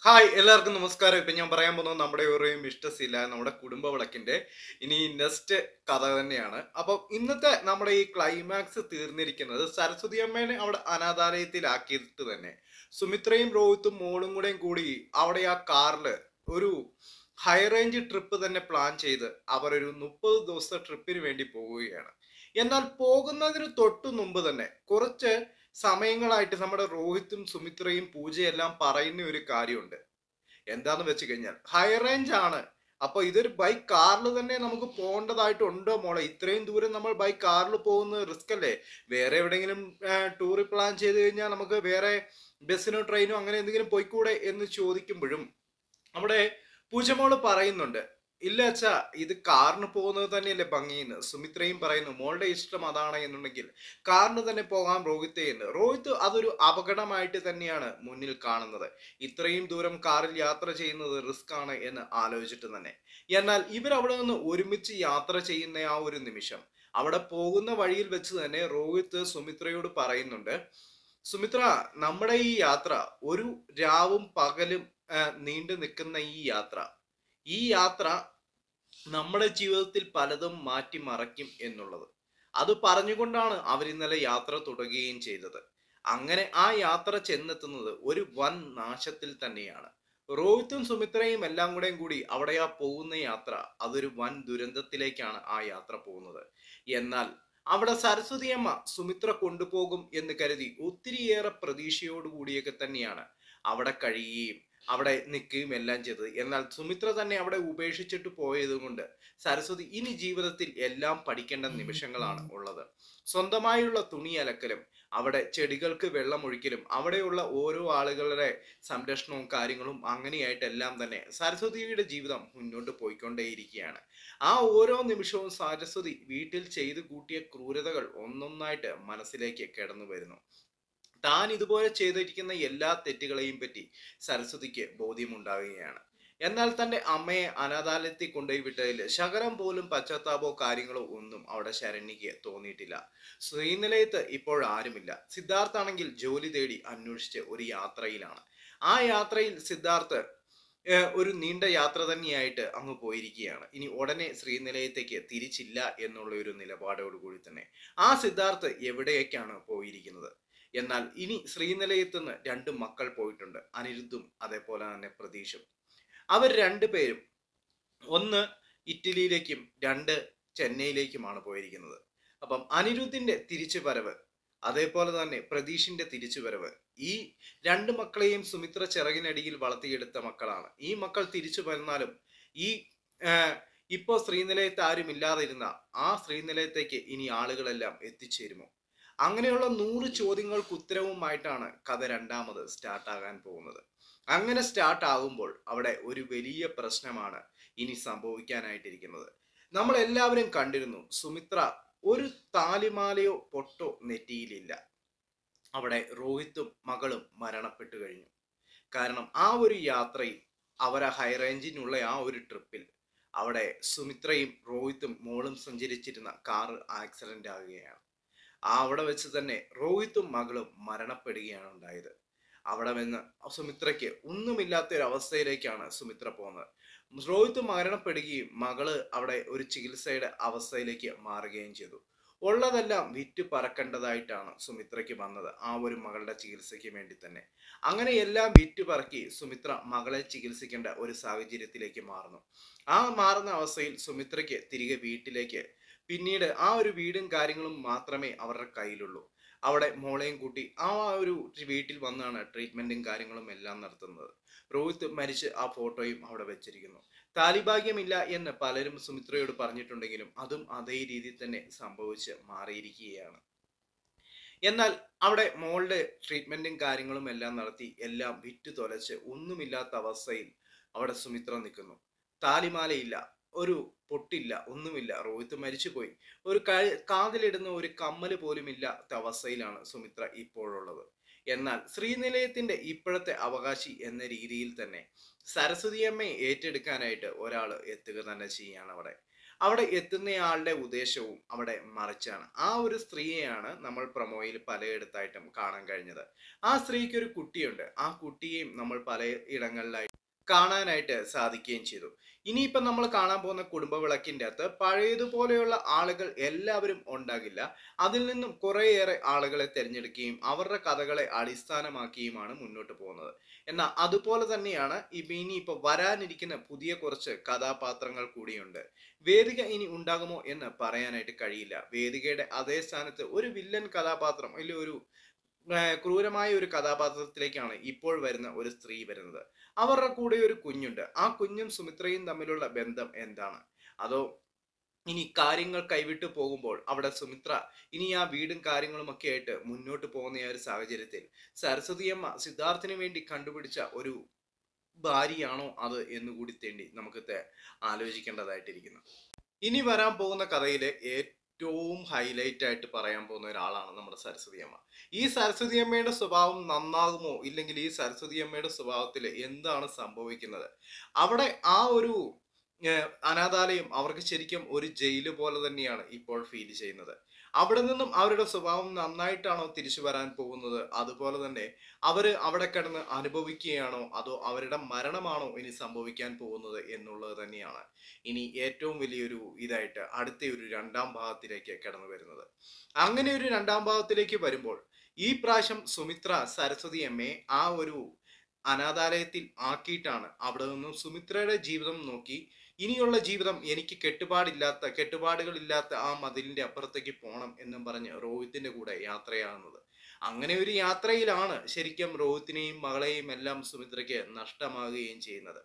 hi എല്ലാവർക്കും നമസ്കാരം ഇപ്പൊ ഞാൻ പറയാൻ പോകുന്നത് നമ്മുടെ ഒരു ഇഷ്ടസില്ല നമ്മുടെ കുടുംബ വിളക്കിന്റെ ഇനി നെക്സ്റ്റ് കഥ തന്നെയാണ് അപ്പൊ ഇന്നത്തെ നമ്മുടെ ഈ ക്ലൈമാക്സ് തീർന്നിരിക്കുന്നത് സരസ്വതി അമ്മേനെ അവിടെ അനാഥാലയത്തിലാക്കിയിട്ട് തന്നെ സുമിത്രയും രോഹിത്തും മോളും കൂടെയും കൂടി അവിടെ ആ കാറില് ഒരു ഹൈ റേഞ്ച് ട്രിപ്പ് തന്നെ പ്ലാൻ ചെയ്ത് അവർ ഒരു മുപ്പത് ദിവസത്തെ ട്രിപ്പിന് വേണ്ടി പോവുകയാണ് എന്നാൽ പോകുന്നതിന് തൊട്ടു മുമ്പ് തന്നെ കുറച്ച് സമയങ്ങളായിട്ട് നമ്മുടെ രോഹിത്തും സുമിത്രയും പൂജയെല്ലാം പറയുന്ന ഒരു കാര്യമുണ്ട് എന്താന്ന് വെച്ച് കഴിഞ്ഞാൽ ഹൈ റേഞ്ച് ആണ് അപ്പൊ ഇതൊരു ബൈക്ക് കാറിൽ തന്നെ നമുക്ക് പോകേണ്ടതായിട്ടുണ്ടോ മോളെ ഇത്രയും ദൂരം നമ്മൾ ബൈക്ക് കാറിൽ പോകുന്നത് റിസ്ക് അല്ലേ വേറെ എവിടെയെങ്കിലും ടൂർ പ്ലാൻ ചെയ്ത് കഴിഞ്ഞാൽ നമുക്ക് വേറെ ബസ്സിനോ ട്രെയിനോ അങ്ങനെ എന്തെങ്കിലും പോയിക്കൂടെ എന്ന് ചോദിക്കുമ്പോഴും അവിടെ പൂജമോള് പറയുന്നുണ്ട് ഇല്ല അച്ഛാ ഇത് കാറിന് പോകുന്നത് തന്നെയല്ലേ ഭംഗിയെന്ന് സുമിത്രയും പറയുന്നു മോളുടെ ഇഷ്ടം അതാണ് എന്നുണ്ടെങ്കിൽ കാറിന് തന്നെ പോകാൻ രോഹിത്തെ എന്ന് രോഹിത്ത് അതൊരു അപകടമായിട്ട് തന്നെയാണ് മുന്നിൽ കാണുന്നത് ഇത്രയും ദൂരം കാറിൽ യാത്ര ചെയ്യുന്നത് റിസ്ക് ആണ് എന്ന് ആലോചിച്ചിട്ട് തന്നെ എന്നാൽ ഇവരവിടെ നിന്ന് ഒരുമിച്ച് യാത്ര ചെയ്യുന്ന ആ ഒരു നിമിഷം അവിടെ പോകുന്ന വഴിയിൽ വെച്ച് തന്നെ രോഹിത്ത് സുമിത്രയോട് പറയുന്നുണ്ട് സുമിത്ര നമ്മുടെ ഈ യാത്ര ഒരു രാവും പകലും ആ, നീണ്ടു നിൽക്കുന്ന ഈ യാത്ര ഈ യാത്ര നമ്മുടെ ജീവിതത്തിൽ പലതും മാറ്റിമറയ്ക്കും എന്നുള്ളത് അത് പറഞ്ഞുകൊണ്ടാണ് അവർ ഇന്നലെ യാത്ര തുടങ്ങുകയും ചെയ്തത് അങ്ങനെ ആ യാത്ര ചെന്നെത്തുന്നത് ഒരു വൻ നാശത്തിൽ തന്നെയാണ് രോഹിത്തും സുമിത്രയും എല്ലാം കൂടെയും കൂടി അവിടെ ആ പോകുന്ന യാത്ര അതൊരു വൻ ദുരന്തത്തിലേക്കാണ് ആ യാത്ര പോകുന്നത് എന്നാൽ അവിടെ സരസ്വതിയമ്മ സുമിത്ര കൊണ്ടുപോകും എന്ന് കരുതി ഒത്തിരിയേറെ പ്രതീക്ഷയോടുകൂടിയൊക്കെ തന്നെയാണ് അവിടെ കഴിയുകയും അവിടെ നിൽക്കുകയും എല്ലാം ചെയ്തത് എന്നാൽ സുമിത്ര തന്നെ അവിടെ ഉപേക്ഷിച്ചിട്ട് പോയത് കൊണ്ട് സരസ്വതി ഇനി ജീവിതത്തിൽ എല്ലാം പഠിക്കേണ്ട നിമിഷങ്ങളാണ് ഉള്ളത് സ്വന്തമായുള്ള തുണി അലക്കലും അവിടെ ചെടികൾക്ക് വെള്ളമൊഴിക്കലും അവിടെയുള്ള ഓരോ ആളുകളുടെ സംരക്ഷണവും കാര്യങ്ങളും അങ്ങനെയായിട്ടെല്ലാം തന്നെ സരസ്വതിയുടെ ജീവിതം മുന്നോട്ട് പോയിക്കൊണ്ടേയിരിക്കുകയാണ് ആ ഓരോ നിമിഷവും സരസ്വതി വീട്ടിൽ ചെയ്തു കൂട്ടിയ ക്രൂരതകൾ ഒന്നൊന്നായിട്ട് മനസ്സിലേക്ക് കടന്നു വരുന്നു താൻ ഇതുപോലെ ചെയ്തിരിക്കുന്ന എല്ലാ തെറ്റുകളെയും പറ്റി സരസ്വതിക്ക് ബോധ്യമുണ്ടാവുകയാണ് എന്നാൽ തന്റെ അമ്മയെ അനാഥാലയത്തിൽ കൊണ്ടുപോയി വിട്ടതിൽ ശകലം പോലും പശ്ചാത്താപോ കാര്യങ്ങളോ ഒന്നും അവിടെ ശരണ്യക്ക് തോന്നിയിട്ടില്ല ശ്രീനിലയത്ത് ഇപ്പോൾ ആരുമില്ല സിദ്ധാർത്ഥ് ആണെങ്കിൽ ജോലി തേടി അന്വേഷിച്ച് ഒരു യാത്രയിലാണ് ആ യാത്രയിൽ സിദ്ധാർത്ഥ് ഏഹ്, ഒരു നീണ്ട യാത്ര തന്നെയായിട്ട് അങ്ങ് പോയിരിക്കുകയാണ് ഇനി ഉടനെ ശ്രീനിലയത്തേക്ക് തിരിച്ചില്ല എന്നുള്ള ഒരു നിലപാടോടുകൂടി തന്നെ ആ സിദ്ധാർത്ഥ് എവിടേക്കാണ് പോയിരിക്കുന്നത് എന്നാൽ ഇനി ശ്രീനിലയത്ത് നിന്ന് രണ്ട് മക്കൾ പോയിട്ടുണ്ട് അനിരുദ്ധും അതേപോലെ തന്നെ പ്രതീഷും അവർ രണ്ടുപേരും ഒന്ന് ഇറ്റലിയിലേക്കും രണ്ട് ചെന്നൈയിലേക്കുമാണ് പോയിരിക്കുന്നത് അപ്പം അനിരുദ്ധിന്റെ തിരിച്ചു വരവ് അതേപോലെ തന്നെ പ്രതീഷിന്റെ തിരിച്ചു വരവ് ഈ രണ്ട് മക്കളെയും സുമിത്ര ചിറകിനടിയിൽ വളർത്തിയെടുത്ത മക്കളാണ് ഈ മക്കൾ തിരിച്ചു വന്നാലും ഈ ആഹ്, ഇപ്പോ ശ്രീനിലയത്ത് ആരും ഇല്ലാതിരുന്ന ആ ശ്രീനിലയത്തേക്ക് ഇനി ആളുകളെല്ലാം എത്തിച്ചേരുമോ അങ്ങനെയുള്ള നൂറ് ചോദ്യങ്ങൾക്ക് ഉത്തരവുമായിട്ടാണ് കഥ രണ്ടാമത് സ്റ്റാർട്ട് ആകാൻ പോകുന്നത് അങ്ങനെ സ്റ്റാർട്ട് ആകുമ്പോൾ അവിടെ ഒരു വലിയ പ്രശ്നമാണ് ഇനി സംഭവിക്കാനായിട്ടിരിക്കുന്നത് നമ്മൾ എല്ലാവരും കണ്ടിരുന്നു സുമിത്ര ഒരു താലിമാലയോ പൊട്ടോ നെറ്റിയിലില്ല അവിടെ രോഹിത്തും മകളും മരണപ്പെട്ടു കഴിഞ്ഞു കാരണം ആ ഒരു യാത്രയിൽ അവരെ ഹൈ റേഞ്ചിനുള്ള ആ ഒരു ട്രിപ്പിൽ അവിടെ സുമിത്രയും രോഹിത്തും മോളും സഞ്ചരിച്ചിരുന്ന കാർ ആക്സിഡന്റ് ആകുകയാണ് ആ അവിടെ വെച്ച് തന്നെ രോഹിത്തും മകളും മരണപ്പെടുകയാണ് ഉണ്ടായത് അവിടെ നിന്ന് സുമിത്രയ്ക്ക് ഒന്നുമില്ലാത്ത ഒരു അവസ്ഥയിലേക്കാണ് സുമിത്ര പോകുന്നത് രോഹിത്ത് മരണപ്പെടുകയും മകള് അവിടെ ഒരു ചികിത്സയുടെ അവസ്ഥയിലേക്ക് മാറുകയും ചെയ്തു ഉള്ളതെല്ലാം വിറ്റ് പറക്കേണ്ടതായിട്ടാണ് സുമിത്രയ്ക്ക് വന്നത് ആ ഒരു മകളുടെ ചികിത്സയ്ക്ക് വേണ്ടി തന്നെ അങ്ങനെ എല്ലാം വിറ്റ് പറക്കി സുമിത്ര മകളെ ചികിത്സിക്കേണ്ട ഒരു സാഹചര്യത്തിലേക്ക് മാറുന്നു ആ മാറുന്ന അവസ്ഥയിൽ സുമിത്രയ്ക്ക് തിരികെ വീട്ടിലേക്ക് പിന്നീട് ആ ഒരു വീടും കാര്യങ്ങളും മാത്രമേ അവരുടെ കയ്യിലുള്ളൂ അവിടെ മോളെയും കൂട്ടി ആ ഒരു വീട്ടിൽ വന്നാണ് ട്രീറ്റ്മെന്റും കാര്യങ്ങളും എല്ലാം നടത്തുന്നത് രോഹിത് മരിച്ച് ആ ഫോട്ടോയും അവിടെ വെച്ചിരിക്കുന്നു താലിഭാഗ്യമില്ല എന്ന് പലരും സുമിത്രയോട് പറഞ്ഞിട്ടുണ്ടെങ്കിലും അതും അതേ രീതിയിൽ തന്നെ സംഭവിച്ച് മാറിയിരിക്കുകയാണ് എന്നാൽ അവിടെ മോളുടെ ട്രീറ്റ്മെന്റും കാര്യങ്ങളും എല്ലാം നടത്തി എല്ലാം വിറ്റു തൊലച്ച് ഒന്നുമില്ലാത്ത അവസ്ഥയിൽ അവിടെ സുമിത്ര നിൽക്കുന്നു താലിമാലയില്ല ഒരു പൊട്ടില്ല ഒന്നുമില്ല രോഹിത് മരിച്ചുപോയി ഒരു ക- കാതിലിടുന്ന ഒരു കമ്മല് പോലും ഇല്ലാത്ത അവസ്ഥയിലാണ് സുമിത്ര ഇപ്പോഴുള്ളത് എന്നാൽ ശ്രീനിലയത്തിന്റെ ഇപ്പോഴത്തെ അവകാശി എന്ന രീതിയിൽ തന്നെ സരസ്വതിയമ്മയെ ഏറ്റെടുക്കാനായിട്ട് ഒരാൾ എത്തുക തന്നെ ചെയ്യാണ് അവിടെ അവിടെ എത്തുന്നയാളുടെ ഉദ്ദേശവും അവിടെ മറിച്ചാണ് ആ ഒരു സ്ത്രീയെയാണ് നമ്മൾ പ്രൊമോയിൽ പലയിടത്തായിട്ടും കാണാൻ കഴിഞ്ഞത് ആ സ്ത്രീക്ക് ഒരു കുട്ടിയുണ്ട് ആ കുട്ടിയെയും നമ്മൾ പല ഇടങ്ങളിലായി കാണാനായിട്ട് സാധിക്കുകയും ചെയ്തു ഇനിയിപ്പം നമ്മൾ കാണാൻ പോകുന്ന കുടുംബ വിളക്കിൻ്റെ അകത്ത് പഴയതുപോലെയുള്ള ആളുകൾ എല്ലാവരും ഉണ്ടാകില്ല അതിൽ നിന്നും കുറേയേറെ ആളുകളെ തിരഞ്ഞെടുക്കുകയും അവരുടെ കഥകളെ അടിസ്ഥാനമാക്കിയുമാണ് മുന്നോട്ട് പോകുന്നത് എന്നാൽ അതുപോലെ തന്നെയാണ് ഇപ്പം ഇനി ഇപ്പോൾ വരാനിരിക്കുന്ന പുതിയ കുറച്ച് കഥാപാത്രങ്ങൾ കൂടിയുണ്ട് വേദിക ഇനി ഉണ്ടാകുമോ എന്ന് പറയാനായിട്ട് കഴിയില്ല വേദികയുടെ അതേ സ്ഥാനത്ത് ഒരു വില്ലൻ കഥാപാത്രം или ഒരു ആ, ക്രൂരമായ ഒരു കഥാപാത്രത്തിലേക്കാണ് ഇപ്പോൾ വരുന്ന ഒരു സ്ത്രീ വരുന്നത് അവരുടെ കൂടെ ഒരു കുഞ്ഞുണ്ട് ആ കുഞ്ഞും സുമിത്രയും തമ്മിലുള്ള ബന്ധം എന്താണ് അതോ ഇനി കാര്യങ്ങൾ കൈവിട്ടു പോകുമ്പോൾ അവിടെ സുമിത്ര ഇനി ആ വീടും കാര്യങ്ങളും ഒക്കെ ആയിട്ട് മുന്നോട്ട് പോകുന്ന ആ ഒരു സാഹചര്യത്തിൽ സരസ്വതിയമ്മ സിദ്ധാർത്ഥിന് വേണ്ടി കണ്ടുപിടിച്ച ഒരു ഭാര്യയാണോ അത് എന്നുകൂടി തേണ്ടി നമുക്ക് തെ- ആലോചിക്കേണ്ടതായിട്ടിരിക്കുന്നു ഇനി വരാൻ പോകുന്ന കഥയിലെ ഏറ്റവും ഹൈലൈറ്റ് ആയിട്ട് പറയാൻ പോകുന്ന ഒരാളാണ് നമ്മുടെ സരസ്വതി അമ്മ ഈ സരസ്വതി അമ്മയുടെ സ്വഭാവം നന്നാകുമോ ഇല്ലെങ്കിൽ ഈ സരസ്വതി അമ്മയുടെ സ്വഭാവത്തിൽ എന്താണ് സംഭവിക്കുന്നത് അവിടെ ആ ഒരു ഏഹ്, അനാഥാലയം അവർക്ക് ശരിക്കും ഒരു ജയില് പോലെ തന്നെയാണ് ഇപ്പോൾ ഫീൽ ചെയ്യുന്നത് അവിടെ നിന്നും അവരുടെ സ്വഭാവം നന്നായിട്ടാണോ തിരിച്ചു വരാൻ പോകുന്നത് അതുപോലെ തന്നെ അവര് അവിടെ കിടന്ന് അനുഭവിക്കുകയാണോ അതോ അവരുടെ മരണമാണോ ഇനി സംഭവിക്കാൻ പോകുന്നത് എന്നുള്ളത് തന്നെയാണ് ഇനി ഏറ്റവും വലിയൊരു ഇതായിട്ട് അടുത്ത ഒരു രണ്ടാം ഭാഗത്തിലേക്ക് കടന്നു വരുന്നത് അങ്ങനെ ഒരു രണ്ടാം ഭാഗത്തിലേക്ക് വരുമ്പോൾ ഈ പ്രാവശ്യം സുമിത്ര സരസ്വതി അമ്മയെ ആ ഒരു അനാഥാലയത്തിൽ ആക്കിയിട്ടാണ് അവിടെ നിന്നും സുമിത്രയുടെ ജീവിതം നോക്കി ഇനിയുള്ള ജീവിതം എനിക്ക് കെട്ടുപാടില്ലാത്ത കെട്ടുപാടുകളില്ലാത്ത ആ മതിലിന്റെ അപ്പുറത്തേക്ക് പോകണം എന്നും പറഞ്ഞ് രോഹിത്തിന്റെ കൂടെ യാത്രയാകുന്നത് അങ്ങനെ ഒരു യാത്രയിലാണ് ശരിക്കും രോഹിത്തിനെയും മകളെയും എല്ലാം സുമിത്രയ്ക്ക് നഷ്ടമാകുകയും ചെയ്യുന്നത്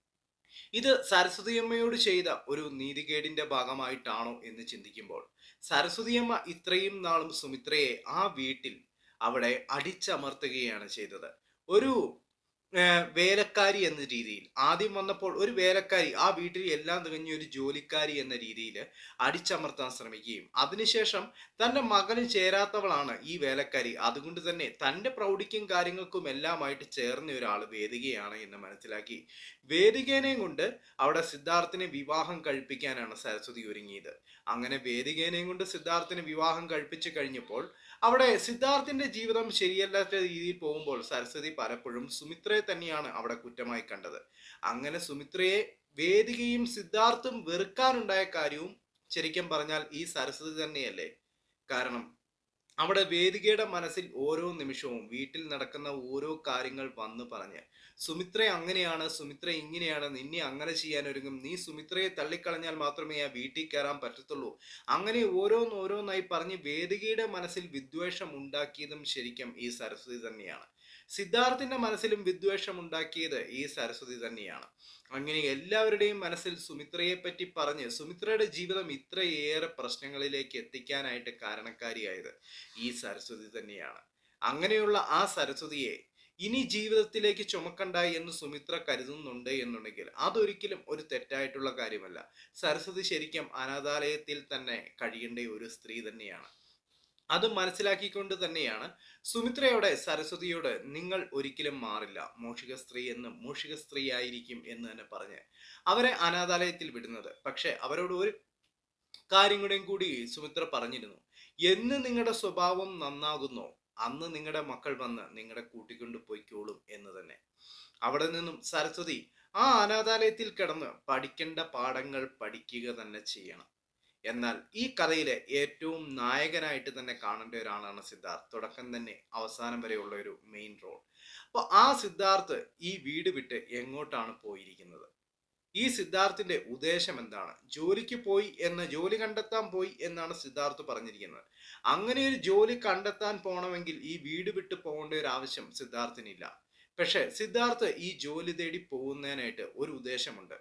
ഇത് സരസ്വതിയമ്മയോട് ചെയ്ത ഒരു നീതികേടിന്റെ ഭാഗമായിട്ടാണോ എന്ന് ചിന്തിക്കുമ്പോൾ സരസ്വതിയമ്മ ഇത്രയും നാളും സുമിത്രയെ ആ വീട്ടിൽ അവിടെ അടിച്ചമർത്തുകയാണ് ചെയ്തത് ഒരു ഏഹ്, വേലക്കാരി എന്ന രീതിയിൽ ആദ്യം വന്നപ്പോൾ ഒരു വേലക്കാരി ആ വീട്ടിൽ എല്ലാം തികഞ്ഞ ഒരു ജോലിക്കാരി എന്ന രീതിയിൽ അടിച്ചമർത്താൻ ശ്രമിക്കുകയും അതിനുശേഷം തന്റെ മകന് ചേരാത്തവളാണ് ഈ വേലക്കാരി അതുകൊണ്ട് തന്നെ തന്റെ പ്രൗഢിക്കും കാര്യങ്ങൾക്കും എല്ലാമായിട്ട് ചേർന്ന ഒരാൾ വേദികയാണ് എന്ന് മനസ്സിലാക്കി വേദികേനെയും കൊണ്ട് അവിടെ സിദ്ധാർത്ഥിനെ വിവാഹം കഴിപ്പിക്കാനാണ് സരസ്വതി ഒരുങ്ങിയത് അങ്ങനെ വേദികേനെയും കൊണ്ട് സിദ്ധാർത്ഥിന് വിവാഹം കഴിപ്പിച്ചു കഴിഞ്ഞപ്പോൾ അവിടെ സിദ്ധാർത്ഥിന്റെ ജീവിതം ശരിയല്ലാത്ത രീതിയിൽ പോകുമ്പോൾ സരസ്വതി പലപ്പോഴും സുമിത്രയെ തന്നെയാണ് അവിടെ കുറ്റമായി കണ്ടത് അങ്ങനെ സുമിത്രയെ വേദികയും സിദ്ധാർത്ഥും വെറുക്കാനുണ്ടായ കാര്യവും ശരിക്കും പറഞ്ഞാൽ ഈ സരസ്വതി തന്നെയല്ലേ കാരണം അവിടെ വേദികയുടെ മനസ്സിൽ ഓരോ നിമിഷവും വീട്ടിൽ നടക്കുന്ന ഓരോ കാര്യങ്ങൾ വന്ന് പറഞ്ഞ് സുമിത്ര അങ്ങനെയാണ് സുമിത്ര ഇങ്ങനെയാണ് നിന്നെ അങ്ങനെ ചെയ്യാൻ ഒരുങ്ങും നീ സുമിത്രയെ തള്ളിക്കളഞ്ഞാൽ മാത്രമേ ആ വീട്ടിൽ കയറാൻ പറ്റത്തുള്ളൂ അങ്ങനെ ഓരോന്നോരോന്നായി പറഞ്ഞ് വേദികയുടെ മനസ്സിൽ വിദ്വേഷം ഉണ്ടാക്കിയതും ശരിക്കും ഈ സരസ്വതി തന്നെയാണ് സിദ്ധാർത്ഥിന്റെ മനസ്സിലും വിദ്വേഷം ഉണ്ടാക്കിയത് ഈ സരസ്വതി തന്നെയാണ് അങ്ങനെ എല്ലാവരുടെയും മനസ്സിൽ സുമിത്രയെ പറ്റി പറഞ്ഞ് സുമിത്രയുടെ ജീവിതം ഇത്രയേറെ പ്രശ്നങ്ങളിലേക്ക് എത്തിക്കാനായിട്ട് കാരണക്കാരിയായത് ഈ സരസ്വതി തന്നെയാണ് അങ്ങനെയുള്ള ആ സരസ്വതിയെ ഇനി ജീവിതത്തിലേക്ക് ചുമക്കണ്ട എന്ന് സുമിത്ര കരുതുന്നുണ്ട് എന്നുണ്ടെങ്കിൽ അതൊരിക്കലും ഒരു തെറ്റായിട്ടുള്ള കാര്യമല്ല സരസ്വതി ശരിക്കും അനാഥാലയത്തിൽ തന്നെ കഴിയേണ്ട ഒരു സ്ത്രീ തന്നെയാണ് അത് മനസ്സിലാക്കിക്കൊണ്ട് തന്നെയാണ് സുമിത്രയോടെ സരസ്വതിയോട് നിങ്ങൾ ഒരിക്കലും മാറില്ല മൂഷിക സ്ത്രീ എന്ന് മൂഷിക സ്ത്രീ ആയിരിക്കും എന്ന് തന്നെ പറഞ്ഞ് അവരെ അനാഥാലയത്തിൽ വിടുന്നത് പക്ഷെ അവരോട് ഒരു കാര്യം കൂടെയും കൂടി സുമിത്ര പറഞ്ഞിരുന്നു എന്ന് നിങ്ങളുടെ സ്വഭാവം നന്നാകുന്നോ അന്ന് നിങ്ങളുടെ മക്കൾ വന്ന് നിങ്ങളുടെ കൂട്ടിക്കൊണ്ട് പോയിക്കോളും എന്ന് തന്നെ അവിടെ നിന്നും സരസ്വതി ആ അനാഥാലയത്തിൽ കിടന്ന് പഠിക്കേണ്ട പാഠങ്ങൾ പഠിക്കുക തന്നെ ചെയ്യണം എന്നാൽ ഈ കഥയിലെ ഏറ്റവും നായകനായിട്ട് തന്നെ കാണേണ്ട ഒരാളാണ് സിദ്ധാർത്ഥ് തുടക്കം തന്നെ അവസാനം വരെയുള്ള ഒരു മെയിൻ റോൾ അപ്പോൾ ആ സിദ്ധാർത്ഥ് ഈ വീട് വിട്ട് എങ്ങോട്ടാണ് പോയിരിക്കുന്നത് ഈ സിദ്ധാർത്ഥിന്റെ ഉദ്ദേശം എന്താണ് ജോലിക്ക് പോയി എന്ന ജോലി കണ്ടെത്താൻ പോയി എന്നാണ് സിദ്ധാർത്ഥ് പറഞ്ഞിരിക്കുന്നത് അങ്ങനെ ഒരു ജോലി കണ്ടെത്താൻ പോകണമെങ്കിൽ ഈ വീട് വിട്ട് പോകേണ്ട ഒരു ആവശ്യം സിദ്ധാർത്ഥിനില്ല പക്ഷെ സിദ്ധാർത്ഥ് ഈ ജോലി തേടി പോകുന്നതിനായിട്ട് ഒരു ഉദ്ദേശമുണ്ട്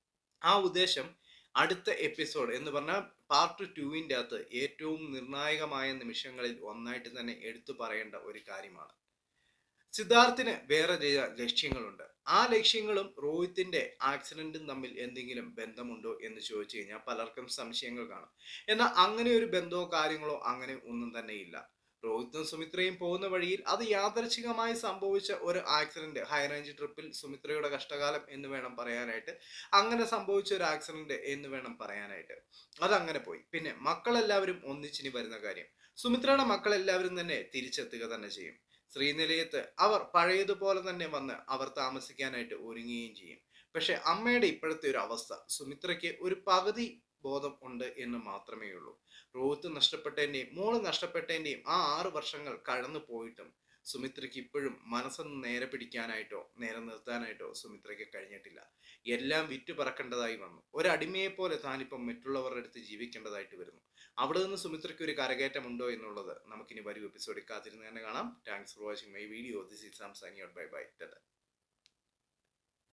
ആ ഉദ്ദേശം അടുത്ത എപ്പിസോഡ് എന്ന് പറഞ്ഞാൽ പാർട്ട് ടുവിൻ്റെ അകത്ത് ഏറ്റവും നിർണായകമായ നിമിഷങ്ങളിൽ ഒന്നായിട്ട് തന്നെ എടുത്തു പറയേണ്ട ഒരു കാര്യമാണ് സിദ്ധാർത്ഥിന് വേറെ ചില ലക്ഷ്യങ്ങളുണ്ട് ആ ലക്ഷ്യങ്ങളും റോഹിത്തിന്റെ ആക്സിഡന്റും തമ്മിൽ എന്തെങ്കിലും ബന്ധമുണ്ടോ എന്ന് ചോദിച്ചു കഴിഞ്ഞാൽ പലർക്കും സംശയങ്ങൾ കാണും എന്നാൽ അങ്ങനെ ഒരു ബന്ധമോ കാര്യങ്ങളോ അങ്ങനെ ഒന്നും തന്നെ ഇല്ല രോഹിത്തും സുമിത്രയും പോകുന്ന വഴിയിൽ അത് യാദർച്ഛികമായി സംഭവിച്ച ഒരു ആക്സിഡന്റ് ഹൈ റേഞ്ച് ട്രിപ്പിൽ സുമിത്രയുടെ കഷ്ടകാലം എന്ന് വേണം പറയാനായിട്ട് അങ്ങനെ സംഭവിച്ച ഒരു ആക്സിഡന്റ് എന്ന് വേണം പറയാനായിട്ട് അതങ്ങനെ പോയി പിന്നെ മക്കളെല്ലാവരും ഒന്നിച്ചിനി വരുന്ന കാര്യം സുമിത്രയുടെ മക്കളെല്ലാവരും തന്നെ തിരിച്ചെത്തുക തന്നെ ചെയ്യും ശ്രീനിലയത്ത് അവർ പഴയതുപോലെ തന്നെ വന്ന് അവർ താമസിക്കാനായിട്ട് ഒരുങ്ങുകയും ചെയ്യും പക്ഷെ അമ്മയുടെ ഇപ്പോഴത്തെ ഒരു അവസ്ഥ സുമിത്രയ്ക്ക് ഒരു പകുതി ബോധം ഉണ്ട് എന്ന് മാത്രമേ ഉള്ളൂ റോഹിത്ത് നഷ്ടപ്പെട്ടതിൻ്റെയും മോള് നഷ്ടപ്പെട്ടതിൻ്റെയും ആ ആറ് വർഷങ്ങൾ കടന്നു പോയിട്ടും സുമിത്രയ്ക്ക് ഇപ്പോഴും മനസ്സൊന്ന് നേരെ പിടിക്കാനായിട്ടോ നേരെ നിർത്താനായിട്ടോ സുമിത്രയ്ക്ക് കഴിഞ്ഞിട്ടില്ല എല്ലാം വിറ്റു പറക്കേണ്ടതായി വന്നു ഒരടിമയെ പോലെ താനിപ്പം മറ്റുള്ളവരുടെ അടുത്ത് ജീവിക്കേണ്ടതായിട്ട് വരുന്നു അവിടെ നിന്ന് സുമിത്രയ്ക്ക് ഒരു കരകയറ്റമുണ്ടോ എന്നുള്ളത് നമുക്കിനി വരും എപ്പിസോഡിൽ കാത്തിരുന്ന് തന്നെ കാണാം thanks for watching my video this is Sam Saini out bye by